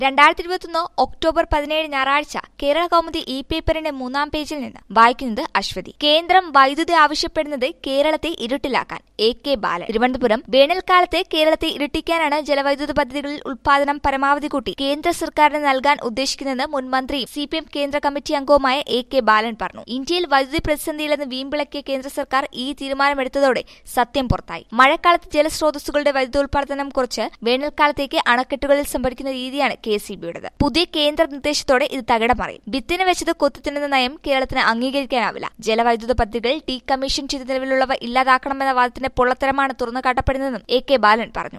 രണ്ടായിരത്തി ഇരുപത്തൊന്ന് ഒക്ടോബർ പതിനേഴ് ഞായറാഴ്ച കേരള കൗമുദി ഇ പേപ്പറിന്റെ മൂന്നാം പേജിൽ നിന്ന് വായിക്കുന്നത് അശ്വതി കേന്ദ്രം വൈദ്യുതി ആവശ്യപ്പെടുന്നത് കേരളത്തെ ഇരുട്ടിലാക്കാൻ എ കെ ബാലൻ തിരുവനന്തപുരം വേനൽക്കാലത്ത് കേരളത്തെ ഇരുട്ടിക്കാനാണ് ജലവൈദ്യുത പദ്ധതികളിൽ ഉൽപാദനം പരമാവധി കൂട്ടി കേന്ദ്ര സർക്കാരിന് നൽകാൻ ഉദ്ദേശിക്കുന്നതെന്ന് മുൻ മന്ത്രിയും സി പി എം കേന്ദ്ര കമ്മിറ്റി അംഗവുമായ എ കെ ബാലൻ പറഞ്ഞു ഇന്ത്യയിൽ വൈദ്യുതി പ്രതിസന്ധിയിലെന്ന് വീമ്പിളക്കിയ കേന്ദ്ര സർക്കാർ ഈ തീരുമാനമെടുത്തതോടെ സത്യം പുറത്തായി മഴക്കാലത്ത് ജലസ്രോതസ്സുകളുടെ വൈദ്യുതോൽപാദനം കുറച്ച് വേനൽക്കാലത്തേക്ക് അണക്കെട്ടുകളിൽ സംഭരിക്കുന്ന രീതിയാണ് കെ സി ബിയുടേത് പുതിയ കേന്ദ്ര നിർദ്ദേശത്തോടെ ഇത് തകിടം മറിയും ഭിത്തിന് വെച്ചത് കൊത്തിത്തിന്നുന്ന നയം കേരളത്തിന് അംഗീകരിക്കാനാവില്ല ജലവൈദ്യുത പദ്ധതികൾ ഡീകമ്മീഷൻ ചെയ്ത നിലവിലുള്ളവ ഇല്ലാതാക്കണമെന്ന വാദത്തിന്റെ പൊള്ളത്തരമാണ് തുറന്നു കാട്ടപ്പെടുന്നതെന്നും എ കെ ബാലൻ പറഞ്ഞു